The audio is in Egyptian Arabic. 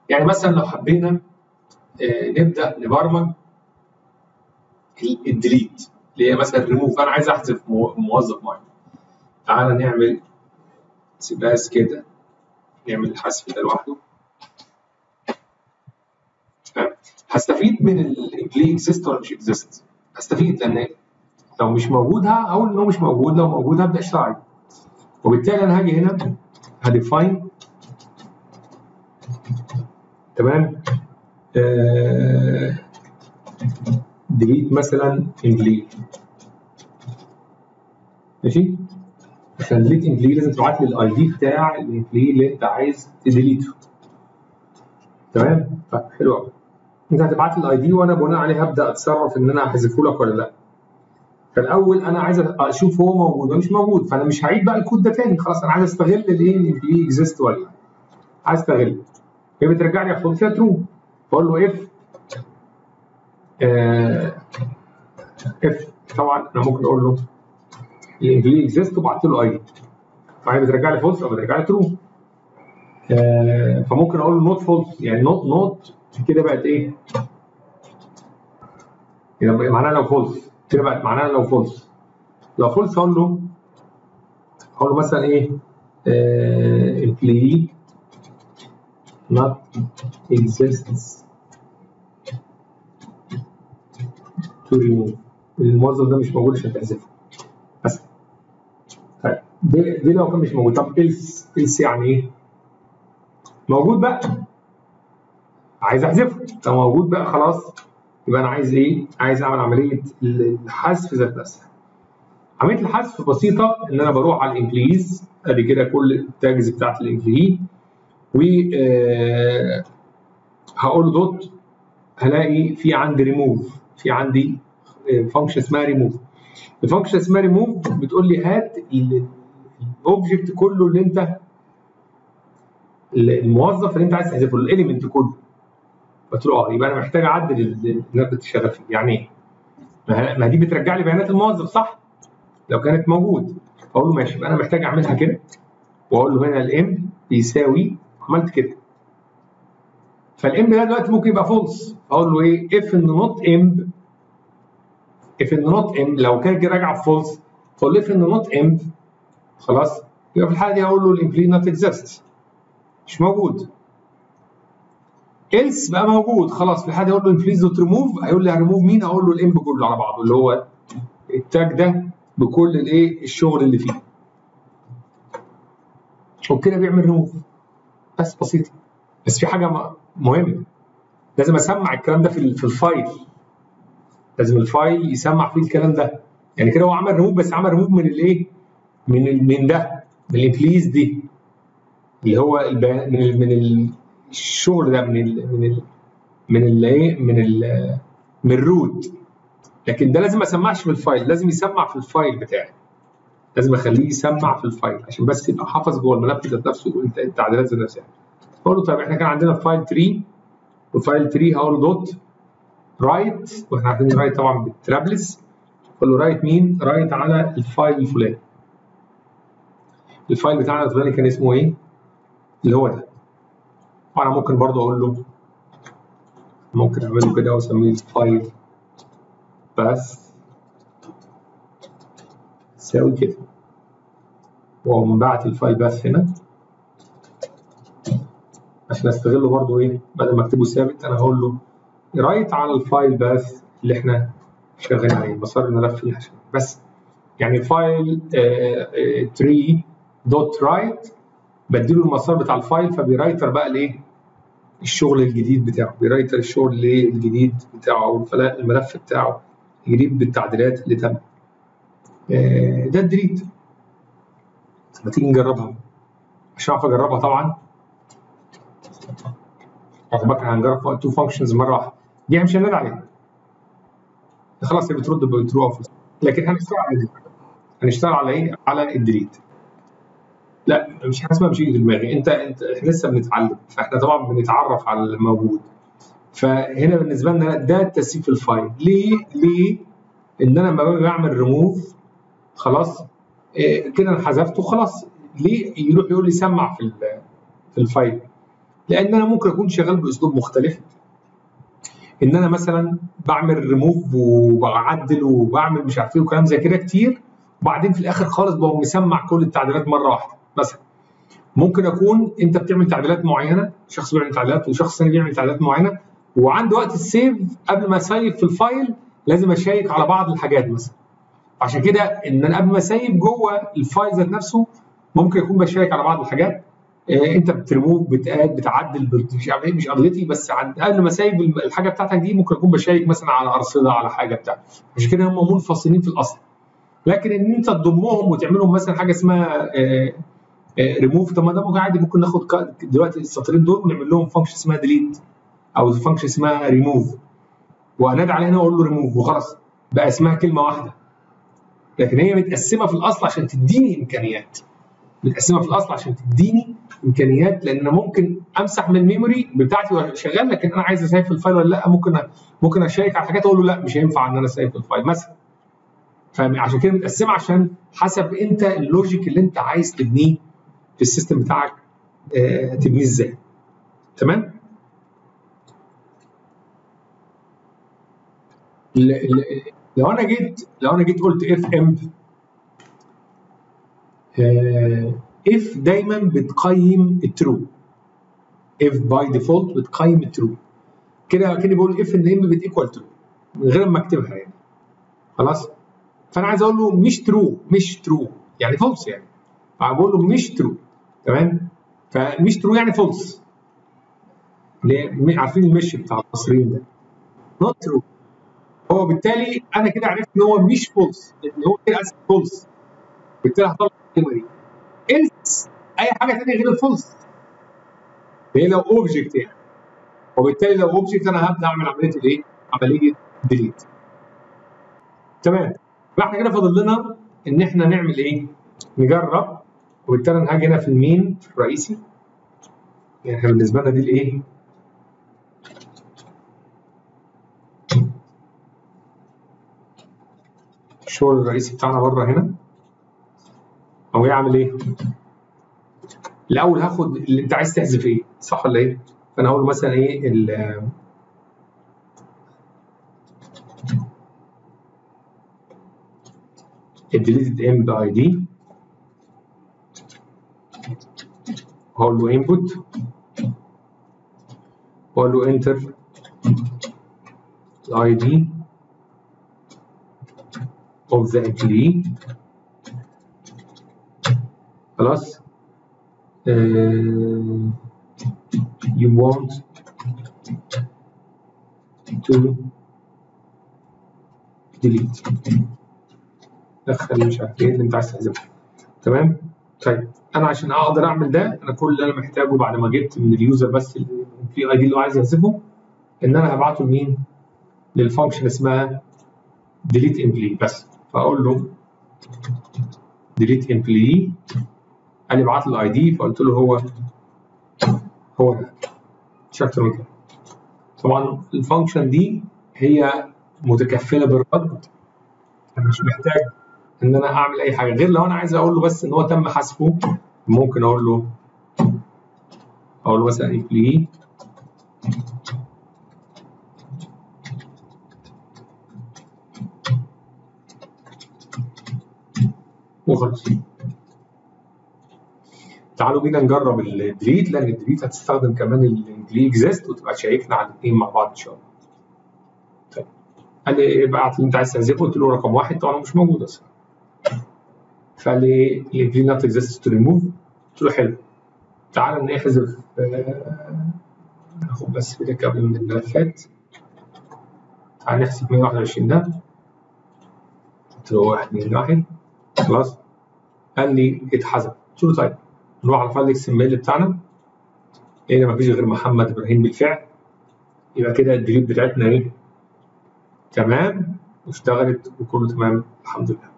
يعني مثلا لو حبينا آه، نبدا نبرمج الديليت اللي هي مثلا ريموف انا عايز احذف مو- موظف معين تعالى نعمل سباس كده نعمل الحذف ده لوحده تمام هستفيد من الامبلي اكزيست ولا مش اكزيست هستفيد لان لو مش موجود هقول ان هو مش موجود لو موجود هبدا اشتغل عليه وبالتالي انا هاجي هنا هديفاين تمام ديليت مثلا امبلي ماشي عشان ديليت امبلي لازم تبعت لي الاي دي بتاع الامبلي اللي انت عايز تديليته تمام طيب حلو قوي انت هتبعت لي الاي دي وانا بناء عليه هبدا اتصرف ان انا احذفه لك ولا لا فالاول انا عايز اشوف هو موجود ولا مش موجود فانا مش هعيد بقى الكود ده تاني خلاص انا عايز استغل الايه الامبلي اكزيست ولا لا عايز استغله هي بترجع لي اخد فيها ترو بقول له اف اف طبعا انا ممكن اقول له الامبلي اكزيست وبعت له اي دي فهي بترجع لي فولس او بترجع لي ترو آه فممكن اقول له نوت فولس يعني نوت نوت كده بقت ايه؟ كده بقى معناها لو فولس كده بقت معناها لو فولس لو فولس اقول له اقول له مثلا ايه؟ آه employee not exists to remove الموظف ده مش موجود عشان تحذفه بس طيب دي, دي لو كان مش موجود طب إلس إلس يعني ايه؟ موجود بقى عايز احذفه طب موجود بقى خلاص يبقى انا عايز ايه؟ عايز اعمل عمليه الحذف ذات نفسها عمليه الحذف بسيطه ان انا بروح على الامبليز ادي كده كل التاجز بتاعت الامبلي و آه، هقول له دوت هلاقي في عندي ريموف في عندي فانكشن اسمها ريموف الفانكشن اسمها ريموف بتقول لي هات الاوبجكت كله اللي انت الموظف اللي انت عايز تحذفه الاليمنت كله قلت له اه يبقى انا محتاج اعدل اللي انا كنت شغال فيه يعني ايه؟ ما ما دي بترجع لي بيانات الموظف صح؟ لو كانت موجود اقول له ماشي يبقى انا محتاج اعملها كده واقول له هنا الام بيساوي عملت كده فالام ده دلوقتي ممكن يبقى فولس اقول له ايه اف ان نوت ام اف ان نوت ام لو كانت راجعه فولس فاقول له اف ان نوت ام خلاص يبقى في الحاله دي هقول له الامبلي نوت اكزيست مش موجود else بقى موجود خلاص في الحاله دي اقول له بليز دوت ريموف هيقول لي هريموف مين اقول له الام كله على بعضه اللي هو التاج ده بكل الايه الشغل اللي فيه وبكده بيعمل ريموف بس بسيطه بس في حاجه م- مهمه لازم اسمع الكلام ده في ال- في الفايل لازم الفايل يسمع فيه الكلام ده يعني كده هو عمل ريموف بس عمل ريموف من الايه من ال- من ده من البليز دي اللي هو البيان من ال من ال الشغل ده من ال من ال من الايه من ال من الروت لكن ده لازم ما اسمعش في الفايل لازم يسمع في الفايل بتاعي لازم اخليه يسمع في الفايل عشان بس يبقى حافظ جوه الملف ذات نفسه والت- التعديلات ذات نفسها اقول له طيب احنا كان عندنا فايل 3 وفايل 3 هقول له دوت رايت واحنا عارفين رايت طبعا بالترابلس اقول له رايت مين؟ رايت على الفايل الفلاني الفايل بتاعنا الفلاني كان اسمه ايه؟ اللي هو ده وانا ممكن برضو اقول له ممكن اعمله كده واسميه فايل بس تساوي كده واقوم باعت الفايل بس هنا عشان استغله برضو ايه بدل ما اكتبه ثابت انا هقول له رايت على الفايل بس اللي احنا شغالين عليه مسار الملف اللي عشان بس يعني فايل 3 دوت رايت بديله المسار بتاع الفايل فبيرايتر بقى الايه الشغل الجديد بتاعه بيرايتر الشغل الايه الجديد بتاعه او الفلا- الملف بتاعه الجديد بالتعديلات اللي تم آه، ده الديليت ما تيجي نجربها عشان اعرف اجربها طبعا اعتبر هنجرب تو فانكشنز مره واحده دي مش هننادي عليها خلاص هي بترد بترو او فلس. لكن هنشتغل على دي هنشتغل على ايه؟ على الديليت لا مش حاجه اسمها مش هيجي في دماغي انت انت احنا لسه بنتعلم فاحنا طبعا بنتعرف على الموجود فهنا بالنسبه لنا ده التسييف في الفايل ليه؟ ليه؟ ان انا لما باجي بعمل ريموف خلاص إيه كده انا حذفته خلاص ليه يروح يقول لي سمع في ال- في الفايل لان انا ممكن اكون شغال باسلوب مختلف ان انا مثلا بعمل ريموف وبعدل وبعمل مش عارف ايه وكلام زي كده كتير وبعدين في الاخر خالص بقوم مسمع كل التعديلات مره واحده مثلا ممكن اكون انت بتعمل تعديلات معينه شخص بيعمل تعديلات وشخص ثاني بيعمل تعديلات معينه وعند وقت السيف قبل ما اسيف في الفايل لازم اشيك على بعض الحاجات مثلا عشان كده ان انا قبل ما اسيف جوه الفايل ذات نفسه ممكن اكون بشيك على بعض الحاجات آه، انت بتريموف بتاد بتعدل مش عارف ايه مش قضيتي بس عند قبل ما اسيب الحاجه بتاعتك دي ممكن اكون بشيك مثلا على ارصده على حاجه بتاع عشان كده هم منفصلين في الاصل لكن ان انت تضمهم وتعملهم مثلا حاجه اسمها ريموف طب ما ده ممكن عادي ممكن ناخد ك- دلوقتي السطرين دول ونعمل لهم فانكشن اسمها ديليت او فانكشن اسمها ريموف وانادي عليها هنا واقول له ريموف وخلاص بقى اسمها كلمه واحده لكن هي متقسمه في الاصل عشان تديني امكانيات متقسمه في الاصل عشان تديني امكانيات لان أنا ممكن امسح من الميموري بتاعتي وانا شغال لكن انا عايز اسيف الفايل ولا لا ممكن أ- ممكن اشيك على حاجات اقول له لا مش هينفع ان انا اسيف الفايل مثلا فعشان كده متقسمه عشان حسب انت اللوجيك اللي انت عايز تبنيه في السيستم بتاعك آه، تبنيه ازاي تمام ل- ل- لو انا جيت لو انا جيت قلت اف ام اف دايما بتقيم الترو اف باي ديفولت بتقيم الترو كده كده بقول اف ان ام بتيكوال ترو من غير ما اكتبها يعني خلاص فانا عايز اقول له مش ترو مش ترو يعني فولس يعني فبقول له مش ترو تمام فمش ترو يعني فولس عارفين المش بتاع المصريين ده نوت ترو هو بالتالي انا كده عرفت ان هو مش فولس لان هو كده اسف فولس بالتالي هطلع الكلمه دي إلس اي حاجه ثانيه غير الفولس هي لو اوبجكت يعني وبالتالي لو اوبجكت انا هبدا اعمل عمليه الايه؟ عمليه ديليت تمام فاحنا كده فاضل لنا ان احنا نعمل ايه؟ نجرب وبالتالي انا هاجي هنا في المين في الرئيسي يعني احنا بالنسبه لنا دي الايه؟ الشغل الرئيسي بتاعنا بره هنا او يعمل ايه؟ الاول هاخد اللي انت عايز تحذف ايه؟ صح ولا ايه؟ فانا هقول مثلا ايه ال الديليتد ام باي دي هقول له انبوت واقول له انتر الاي دي of the employee خلاص uh, you want to delete دخل مش عارف ايه اللي انت عايز تحذفه تمام طيب انا عشان اقدر اعمل ده انا كل اللي انا محتاجه بعد ما جبت من اليوزر بس البي اي دي اللي هو عايز يحذفه ان انا هبعته لمين؟ للفانكشن اسمها delete employee بس فاقول له delete employee قال لي ابعت له الاي دي فقلت له هو هو ده مش اكتر من كده طبعا الفانكشن دي هي متكفله بالرد انا مش محتاج ان انا اعمل اي حاجه غير لو انا عايز اقول له بس ان هو تم حذفه ممكن اقول له اقول له مثلا employee وخلاص تعالوا بينا نجرب الديليت لان الديليت هتستخدم كمان الامبلي اكزيست وتبقى تشيكنا على الاثنين مع بعض ان شاء الله. طيب قال لي ابعت اللي انت عايز تحذفه قلت له رقم واحد طبعا هو مش موجود اصلا. فقال لي الامبلي نوت اكزيست تو ريموف قلت له حلو تعال نحذف ناخد بس كده قبل من الملفات تعال نحذف 121 ده قلت له 1 2 1 خلاص قال لي اتحذف قلت له طيب نروح على فايل اكس ام ال بتاعنا لقينا مفيش غير محمد ابراهيم بالفعل يبقى كده الديليت بتاعتنا ايه تمام واشتغلت وكله تمام الحمد لله